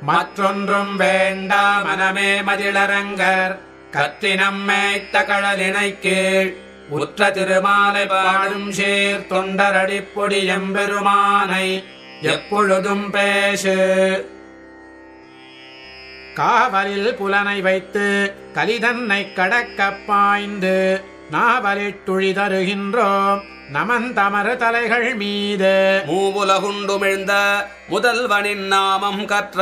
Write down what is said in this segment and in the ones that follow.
மற்றொன்றும் வேண்டா மனமே மதிளரங்கர் கற்றினம் மேய்த்த கடலினை கீழ் உற்ற திருமாலை பாடும் சீர் தொண்டரடிப்பொடி எம்பெருமானை எப்பொழுதும் பேசு காவலில் புலனை வைத்து கலிதன்னை கடக்கப் பாய்ந்து நாவலிட்டுழி தருகின்றோம் நமந்தமர தலைகள் மீது மூவுலகுண்டுமிழ்ந்த முதல்வனின் நாமம் கற்ற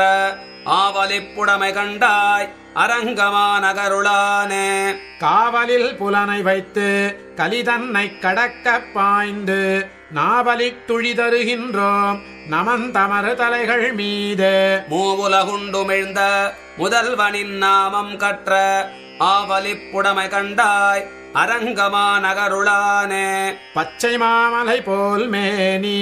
ஆவலிப்புடமை கண்டாய் அரங்கமா நகருளானே காவலில் புலனை வைத்து கலிதன்னை கடக்கப் பாய்ந்து நாவலிட்டுழி தருகின்றோம் நமந்தமர தலைகள் மீது மூவுலகுண்டுமிழ்ந்த முதல்வனின் நாமம் கற்ற ஆவலிப்புடமை கண்டாய் அரங்கமா நகருளானே பச்சை மாமலை போல் மேனி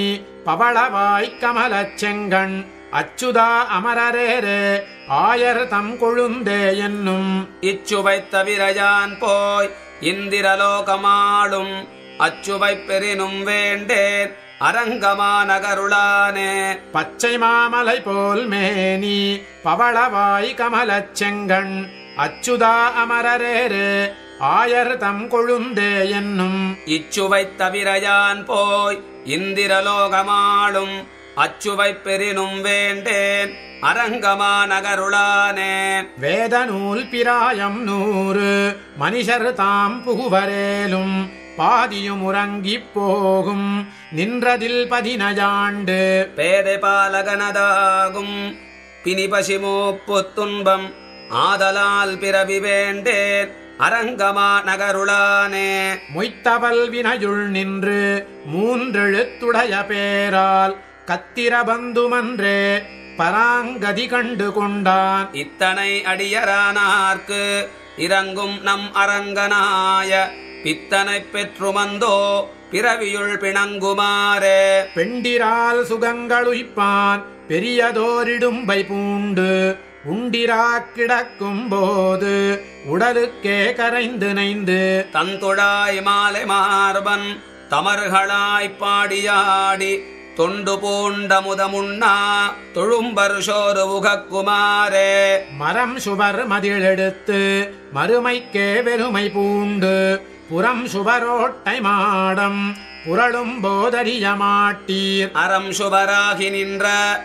பவளவாய் கமலச் செங்கண் அச்சுதா அமரரேரே ஆயர் தம் கொழுந்தே என்னும் இச்சுவை தவிரயான் போய் இந்திரலோகமாளும் அச்சுவை பெறினும் வேண்டேன் அரங்கமா நகருளானே பச்சை மாமலை போல் மேனி பவளவாய் கமலச் செங்கண் அச்சுதா அமரரேரே ஆயர் தம் கொழுந்தே என்னும் இச்சுவை தவிரயான் போய் இந்திரலோகமாளும் அச்சுவை பெறினும் வேண்டேன் அரங்கமா நகருளானே வேத நூல் பிராயம் நூறு மனுஷர் தாம் புகுவரேலும் பாதியும் உறங்கிப் போகும் நின்றதில் பதினஜாண்டு பேதை பாலகனதாகும் பிணிபசிமூப்பு துன்பம் ஆதலால் பிறவி வேண்டேன் அரங்கமா நகருளானே மொய்த்தவல் வினையுள் நின்று மூன்றெழுத்துடைய பேரால் கத்திர பந்துமன்றே பராங்கதி கண்டு கொண்டான் இத்தனை அடியரானார்க்கு இறங்கும் நம் அரங்கனாய பித்தனை பெற்றுமந்தோ பிறவியுள் பிணங்குமாறே பெண்டிரால் சுகங்களுய்ப்பான் பெரியதோரிடும்பை பூண்டு உண்டிரா கிடக்கும் போது உடலுக்கே கரைந்து நைந்து தந்துழாய் மாலை மார்பன் தமர்களாய் பாடியாடி தொண்டு பூண்ட முதமுண்ணா தொழும்பர் சோறு உகக்குமாரே மரம் சுவர் மதிலெடுத்து மறுமைக்கே வெறுமை பூண்டு புறம் சுவரோட்டை மாடம் புரளும் போதறிய மாட்டீர் அறம் சுவராகி நின்ற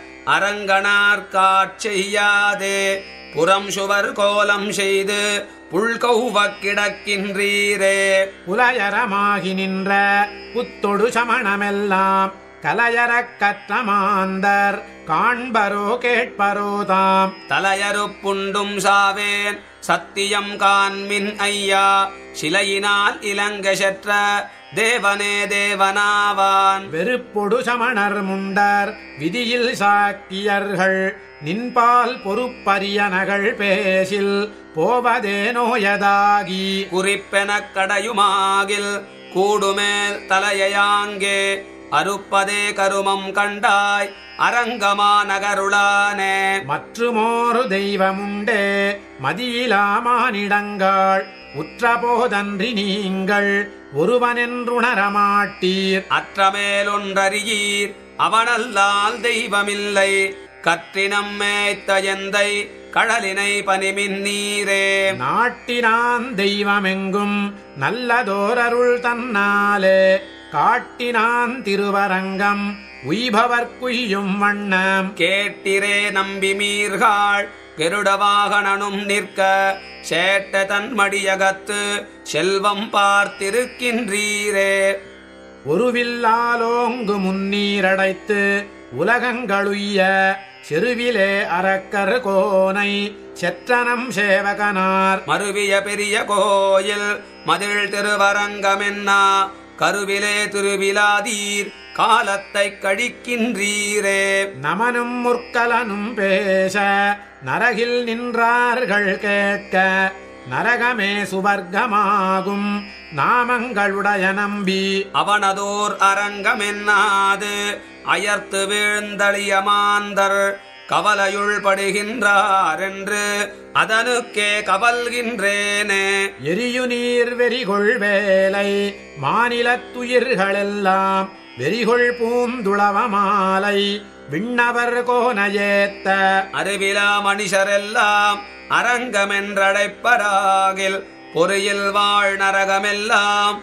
அரங்கனார்காட் செய்யாதே புறம் சுவர் கோலம் செய்து புல்கௌவக் கிடக்கின்றீரே புலயரமாகி நின்ற புத்தொடு சமணமெல்லாம் கலையறக் கற்ற மாந்தர் காண்பரோ கேட்பரோ தாம் தலையறுப்புண்டும் சாவேன் சத்தியம் காண்மின் ஐயா சிலையினால் இலங்க செற்ற தேவனே தேவனாவான் வெறுப்பொடு சமணர் முண்டர் விதியில் சாக்கியர்கள் நின்பால் பொறுப்பரியனகள் பேசில் போவதே நோயதாகி குறிப்பெனக் கடையுமாகில் கூடுமேல் தலையாங்கே அறுப்பதே கருமம் கண்டாய் அரங்கமா நகருளானே மற்றுமோரு தெய்வமுண்டே மதியிலாமானிடங்கள் உற்றபோதன்றி நீங்கள் ஒருவனென்றுணரமாட்டீர் அற்றமேலொன்றறியீர் அவனல்லால் தெய்வமில்லை கற்றினம் மேய்த்த எந்தை கடலினை பனிமின் நீரே நாட்டினான் தெய்வமெங்கும் நல்லதோரருள் தன்னாலே காட்டினான் திருவரங்கம் உய்பவர்க்குய்யும் வண்ணம் கேட்டிரே நம்பி மீர்காள் கெருடவாகனனும் நிற்க சேட்ட தன்மடியகத்து செல்வம் பார்த்திருக்கின்றீரே ஒருவில்லாலோங்கு முன்னீரடைத்து உலகங்களுய்ய செருவிலே அரக்கர் கோனை செற்றனம் சேவகனார் மருவிய பெரிய கோயில் மதில் திருவரங்கமென்னா கருவிலே திருவிலாதீர் காலத்தை கழிக்கின்றீரே நமனும் முற்கலனும் பேச நரகில் நின்றார்கள் கேட்க நரகமே சுவர்க்கமாகும் நாமங்களுடைய நம்பி அவனதோர் அரங்கமென்னாது அயர்த்து வீழ்ந்தளிய மாந்தர் கவலையுள் படுகின்றார் என்று அதனுக்கே கவல்கின்றேனே எரியு நீர் வெறிகொள் வேலை மாநிலத்துயிர்களெல்லாம் வெறிகொள் பூந்துளவ மாலை விண்ணவர் கோனையேத்த அறிவிலா மனுஷரெல்லாம் அரங்கமென்றடைப்பராகில் பொறியில் வாழ் நரகமெல்லாம்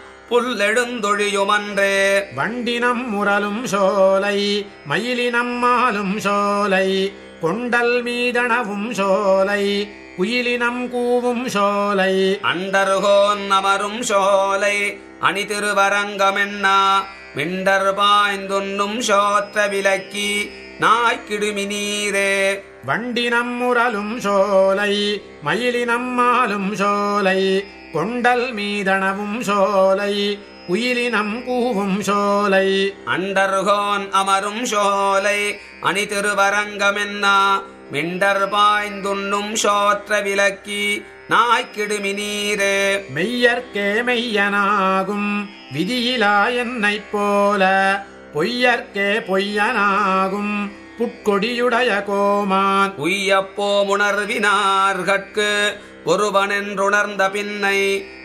புல்லெடுந்தொழியுமன்றே வண்டினம் முரலும் சோலை மயிலினம் மாலும் சோலை கொண்டல் மீதனவும் சோலை குயிலினம் கூவும் சோலை அண்டர்கோன் அமரும் சோலை அணி திருவரங்கமென்னா மிண்டர் பாய்ந்துண்ணும் சோற்ற விலக்கி நாய்க்கிடுமி நீரே வண்டினம் முரலும் சோலை மயிலினம் மாலும் சோலை கொண்டல் மீதனவும் சோலை குயிலினம் கூவும் சோலை அண்டர்கோன் அமரும் சோலை அணி திருவரங்கமென்னா மிண்டர் பாய்ந்துண்ணும் சோற்ற விலக்கி நாய்க்கிடுமி நீரே மெய்யற்கே மெய்யனாகும் விதியிலா என்னைப் போல பொய்யற்கே பொய்யனாகும் புட்கொடியுடைய கோமான் உய்யப்போ உணர்வினார்கட்கு ஒருவனென்றுணர்ந்த பின்னை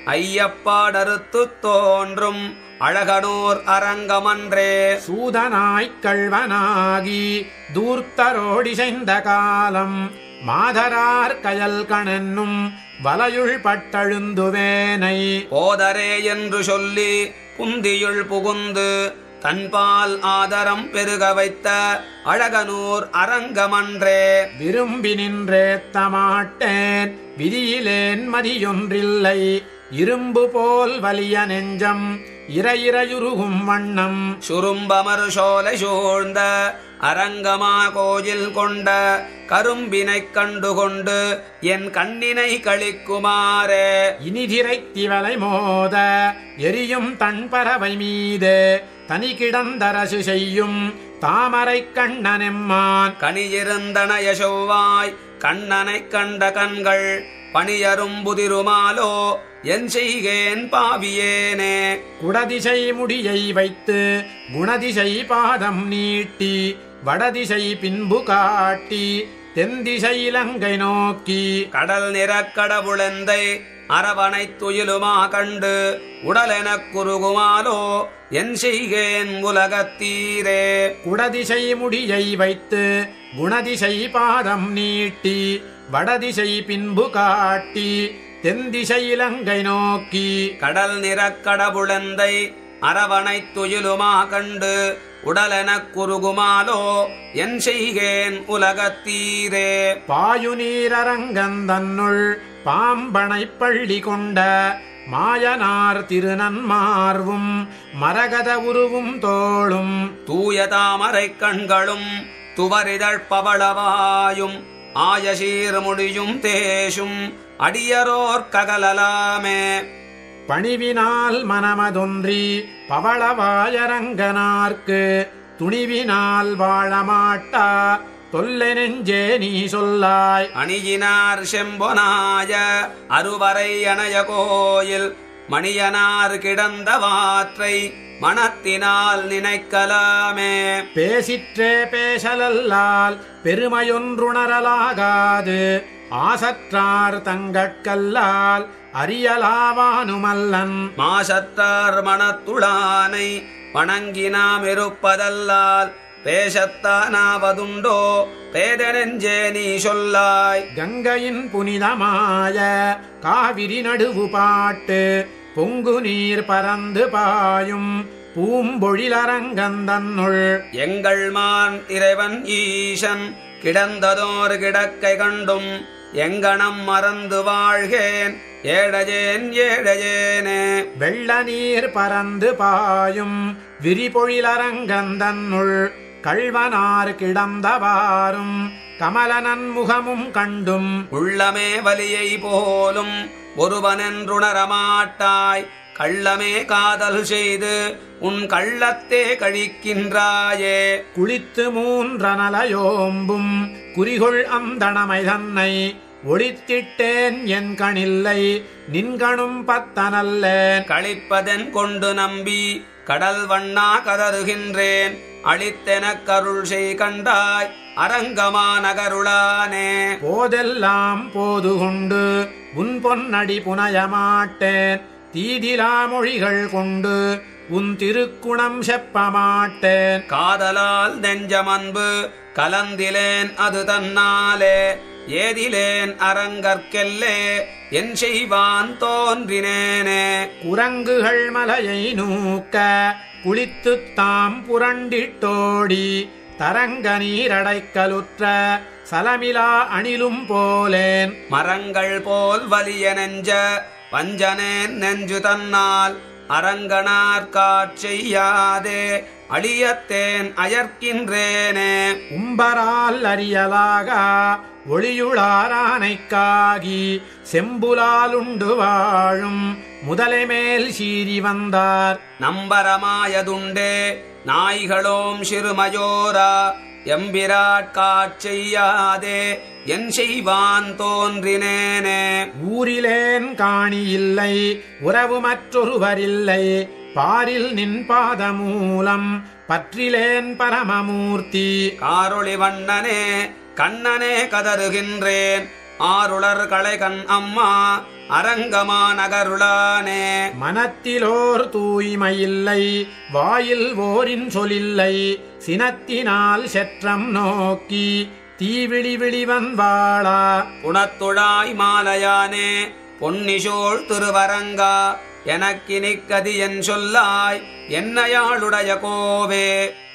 ஐயப்பாடறுத்து தோன்றும் அழகனூர் அரங்கமன்றே சூதனாய்க் கள்வனாகி தூர்த்தரோடிசைந்த காலம் மாதரார் கயல் கணென்னும் வலையுள் பட்டழுந்துவேனை போதரே என்று சொல்லி புந்தியுள் புகுந்து தன்பால் ஆதரம் பெருக வைத்த அழகனூர் அரங்கமன்றே விரும்பி நின்றேத்த மாட்டேன் விதியிலேன் மதியொன்றில்லை இரும்பு போல் வலிய நெஞ்சம் இரையிரையுருகும் வண்ணம் சுரும்பமர் சோலை சூழ்ந்த அரங்கமா கோயில் கொண்ட கரும்பினைக் கண்டுகொண்டு என் கண்ணினை கழிக்குமாறே இனிதிரைத் திவலை மோத எரியும் தன் பறவை மீது தனி கிடந்தரசு செய்யும் தாமரை கண்ணனெம்மான் கனியிருந்தனைய செவ்வாய் கண்ணனைக் கண்ட கண்கள் பணியரும் புதிருமாலோ என் செய்கேன் பாவியேனே குடதிசை முடியை வைத்து குணதிசை பாதம் நீட்டி வடதிசை பின்பு காட்டி தென்திசை இலங்கை நோக்கி கடல் நிறக் கடவுளெந்தை அரவணைத் துயிலுமா கண்டு உடலெனக் குறுகுமாலோ என் செய்கேன் உலகத்தீரே குடதிசை முடியை வைத்து குணதிசை பாதம் நீட்டி வடதிசை பின்பு காட்டி தென்திசை இலங்கை நோக்கி கடல் நிறக் கடவுளெந்தை அரவணைத் துயிலுமா கண்டு உடலெனக் குறுகுமாலோ என் செய்கேன் உலகத்தீரே பாயு நீரரங்கந்தன்னுள் பாம்பனைப் பள்ளி கொண்ட மாயனார் திருநன்மார்வும் மரகத உருவும் தோளும் தூய தாமரைக் கண்களும் துவரிதழ் பவளவாயும் ஆயசீர் முடியும் தேசும் அடியரோர் ககலலாமே பணிவினால் மனமதொன்றி பவளவாயரங்கனார்க்கு துணிவினால் வாழமாட்டா தொல்லை நெஞ்சே நீ சொல்லாய் அணியினார் செம்பொனாய அருவரை அணைய கோயில் மணியனார் கிடந்த வாற்றை மனத்தினால் நினைக்கலாமே பேசிற்றே பேசலல்லால் பெருமையொன்றுணரலாகாது ஆசற்றார் தங்கட்கல்லால் அறியலாவானுமல்லன் மாசத்தார் மனத்துளானை வணங்கி நாம் இருப்பதல்லால் பேசத்தானாவதுண்டோ பேதனெஞ்சே நீ சொல்லாய் கங்கையின் புனிதமாய காவிரி நடுவு பாட்டு பொங்கு நீர் பறந்து பாயும் பூம்பொழிலரங்கந்தன்னுள் எங்கள் மான் இறைவன் ஈசன் கிடந்ததோர் கிடக்கை கண்டும் எங்கனம் மறந்து வாழ்கேன் ஏடஜேன் ஏடஜேனே வெள்ள நீர் பறந்து பாயும் விரிபொழிலரங்கந்தன்னுள் கள்வனார் கிடந்தவாறும் கமலனன் முகமும் கண்டும் உள்ளமே வலியை போலும் ஒருவனென்றுணரமாட்டாய் கள்ளமே காதல் செய்து உன் கள்ளத்தே கழிக்கின்றாயே குளித்து மூன்றனலையோம்பும் குறிகொள் அந்தணமை தன்னை ஒளித்திட்டேன் என் கணில்லை நின்கணும் பத்தனல்லேன் கழிப்பதென் கொண்டு நம்பி கடல் வண்ணா கதறுகின்றேன் அளித்தெனக் கருள் செய் கண்டாய் அரங்கமா நகருளானே போதெல்லாம் போது கொண்டு உன் பொன்னடி புனைய மாட்டேன் தீதிலா மொழிகள் கொண்டு உன் திருக்குணம் செப்பமாட்டேன் காதலால் நெஞ்சமன்பு கலந்திலேன் அது தன்னாலே ஏதிலேன் அரங்கற்கெல்லே என் செய்வான் தோன்றினேனே குரங்குகள் மலையை நூக்க குளித்துத் தாம் புரண்டிட்டோடி தரங்க நீரடைக்கலுற்ற சலமிலா அணிலும் போலேன் மரங்கள் போல் வலிய நெஞ்ச வஞ்சனேன் நெஞ்சு தன்னால் அரங்கனார் காட்செய்யாதே அழியத்தேன் அயர்க்கின்றேனே உம்பரால் அறியலாக ஒளியுளாரானைக்காகி செம்புலாலுண்டு வாழும் முதலை மேல் சீறி வந்தார் நம்பரமாயதுண்டே நாய்களோம் சிறுமயோரா எம்பிராட் காட்செய்யாதே என் செய்வான் தோன்றினேனே ஊரிலேன் காணி இல்லை உறவு மற்றொருவரில்லை பாரில் நின் பாதமூலம் பற்றிலேன் பரமமூர்த்தி காரொளி வண்ணனே கண்ணனே கதறுகின்றேன் ஆருளர் களைகண் அம்மா அரங்கமா நகருளானே மனத்திலோர் தூய்மையில்லை வாயில் ஓரின் சொலில்லை சினத்தினால் செற்றம் நோக்கி தீவிழி விழிவன் வாழா புனத்துழாய் மாலையானே பொன்னிசோள் திருவரங்கா எனக்கு நிக்கதி என் சொல்லாய் என்னையாளுடைய கோவே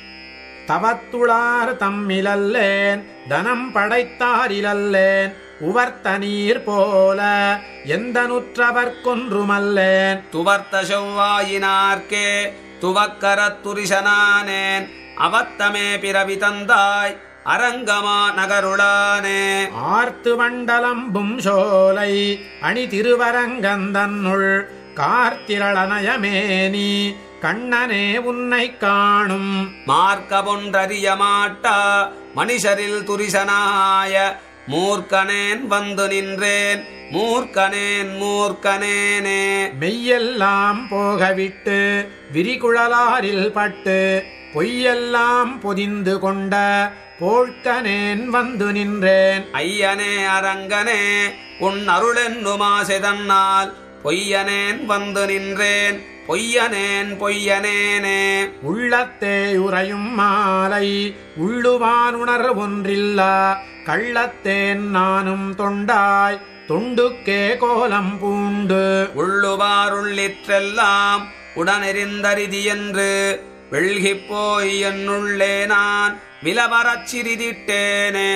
தவத்துளார் தம்மிலல்லேன் தனம் படைத்தாரிலல்லேன் உவர்த்த நீர் போல எந்த நுற்றவர் கொன்றுமல்லேன் துவர்த்த செவ்வாயினார்க்கே துவக்கரத் துரிசனானேன் அவத்தமே பிறவி தந்தாய் அரங்கமா நகருளானே ஆர்த்து மண்டலம்பும் சோலை அணி திருவரங்கந்தன்னுள் கார்த்திரளனயமேனி கண்ணனே உன்னை காணும் மார்க்கபொன்றறிய மாட்டா மனுஷரில் துரிசனாய மூர்க்கனேன் வந்து நின்றேன் மூர்க்கனேன் மூர்க்கனேனே மெய்யெல்லாம் போகவிட்டு விரிகுழலாரில் பட்டு பொய்யெல்லாம் பொதிந்து கொண்ட போழ்க்கனேன் வந்து நின்றேன் ஐயனே அரங்கனே உன் அருளென்னுமாசை தன்னால் பொய்யனேன் வந்து நின்றேன் பொய்யனேன் பொய்யனேனே உள்ளத்தே உறையும் மாலை உள்ளுவான் உணர் ஒன்றில்லா கள்ளத்தேன் நானும் தொண்டாய் தொண்டுக்கே கோலம் பூண்டு உள்ளுவாருள்ளிற்றெல்லாம் உடனெறிந்தரிதி என்று வெள்கிப் போய் என்னுள்ளே நான் விலவரச் சிறிதிட்டேனே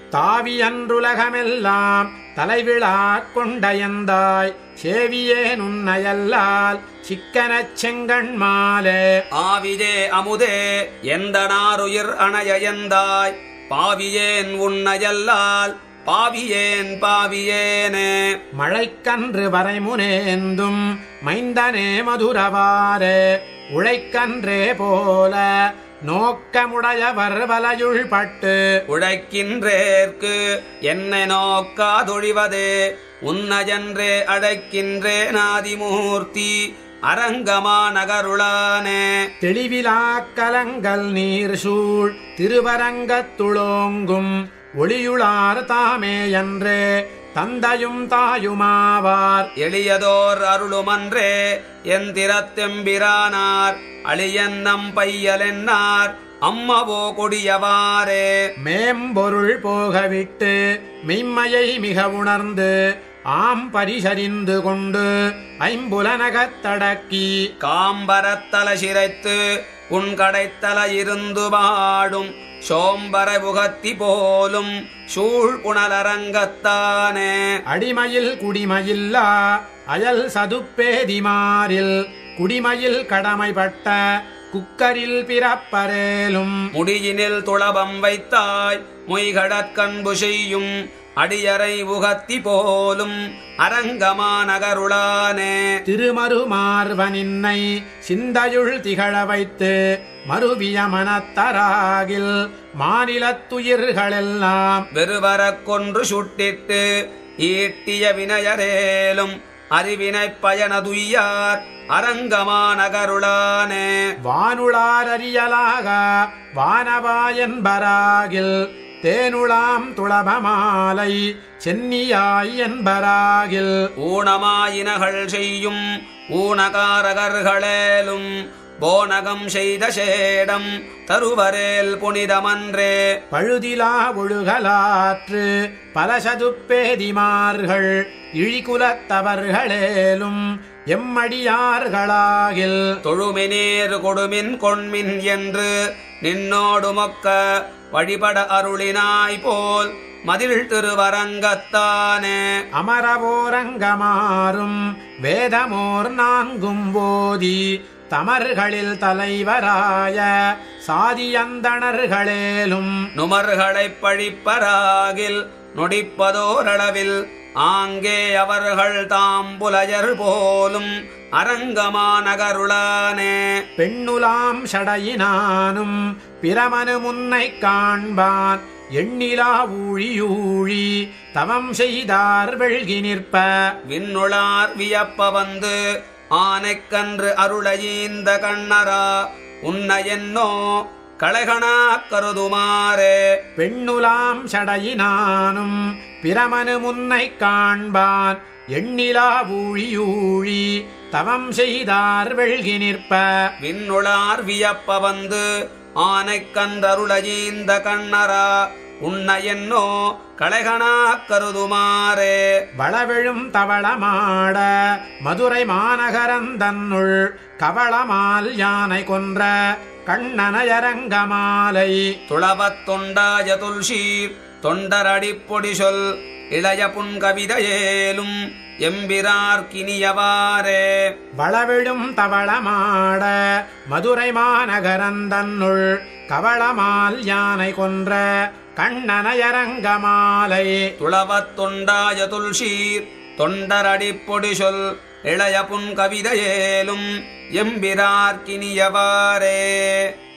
தாவியன்றுலகமெல்லாம் தலைவிழா கொண்டயந்தாய் சேவியேன் உன்னையல்லால் சிக்கனச் செங்கண்மாலே ஆவிதே அமுதே எந்த நாருயிர் அணையந்தாய் பாவியேன் உன்னையல்லால் பாவியேன் பாவியேனே மழைக்கன்று வரைமுனேந்தும் மைந்தனே மதுரவாரே உழைக்கன்றே போல நோக்கமுடையவர் வலையுள் பட்டு உழைக்கின்றேற்கு என்னை நோக்காதொழிவதே உன்னஜன்றே அழைக்கின்றே நாதிமூர்த்தி அரங்கமா நகருளானே தெளிவிலா கலங்கள் நீர் சூழ் திருவரங்கத்துளோங்கும் ஒளியுளார் தாமே என்றே தந்தையும் தாயுமாவார் எளியதோர் அருளுமன்றே எந்திரத்தெம்பிரானார் அழியன்னம் பையலென்னார் அம்மவோ கொடியவாரே மேம்பொருள் போகவிட்டு மெய்மையை மிக உணர்ந்து ஆம் பரிசறிந்து கொண்டு ஐம்புலனகத்தடக்கி காம்பரத்தல சிரைத்து உன் கடைத்தல இருந்து பாடும் சோம்பர புகத்தி போலும் சூழ் புனலரங்கத்தானே அடிமையில் குடிமையில்லா அயல் சதுப்பேதிமாரில் குடிமையில் கடமைப்பட்ட குக்கரில் பிறப்பரேலும் முடியினில் துளபம் வைத்தாய் மொய்கடற்கண்பு செய்யும் அடியரை உகத்தி போலும் அரங்கமா நகருளானே திருமருமார்வனின்னை சிந்தையுள் திகழ வைத்து மருவிய மனத்தராகில் மாநிலத்துயிர்களெல்லாம் வெறுவரக் கொன்று சுட்டிட்டு ஈட்டிய வினையரேலும் அறிவினைப் பயனதுய்யார் அரங்கமா நகருளானே வானுளாரறியலாக வானவாயன்பராகில் தேனுளாம் துளபமாலை சென்னியாய் என்பராகில் ஊனமாயினகள் செய்யும் ஊனகாரகர்களேலும் போனகம் செய்த சேடம் தருவரேல் புனிதமன்றே பழுதிலா ஒழுகலாற்று பல சதுப்பேதிமார்கள் இழிகுலத்தவர்களேலும் எம்மடியார்களாகில் தொழுமினீர் கொடுமின் கொண்மின் என்று நின்னோடு மொக்க வழிபட அருளினாய் போல் மதில் திருவரங்கத்தானே அமரவோரங்கமாறும் வேதமோர் நான்கும் போதி தமர்களில் தலைவராய சாதியந்தணர்களேலும் நுமர்களைப் பழிப்பராகில் நொடிப்பதோரளவில் ஆங்கே அவர்கள் தாம் புலையர் போலும் அரங்கமானகருளானே பெண்ணுலாம் சடையினானும் பிரமனு முன்னை காண்பான் எண்ணிலா ஊழியூழி தவம் செய்தார் வெள்கி நிற்ப விண்ணுளார் வியப்ப வந்து ஆனைக்கன்று அருளையீந்த கண்ணரா உன்னை என்னோ களைகணா கருதுமாறே பெண்ணுலாம் சடையினானும் பிரமனு முன்னை காண்பான் எண்ணிலா ஊழியூழி தவம் செய்தார் வெள்கி நிற்ப விண்ணுளார் வியப்ப வந்து ஆனைக்கன்றருளையீந்த கண்ணரா உன்னை என்னோ களைகணா கருதுமாறே வளவெழும் தவளமாட மதுரை மாநகரந்தன்னுள் கவளமால் யானை கொன்ற கண்ணனயரங்கமாலை துளவத் தொண்டாய துல்சீர் தொண்டரடிப்பொடி சொல் இளைய புன்கவிதையேலும் எம்பிரார்க்கினியவாரே வளவெழும் தவளமாட மதுரை மாநகரந்தன்னுள் கவளமால் யானை கொன்ற கண்ணனயரங்கமாலை துளவத் தொண்டாய துல்சீர் தொண்டரடிப்பொடி சொல் இளைய புன்கவிதையேலும் எம்பிரார்க்கினியவாரே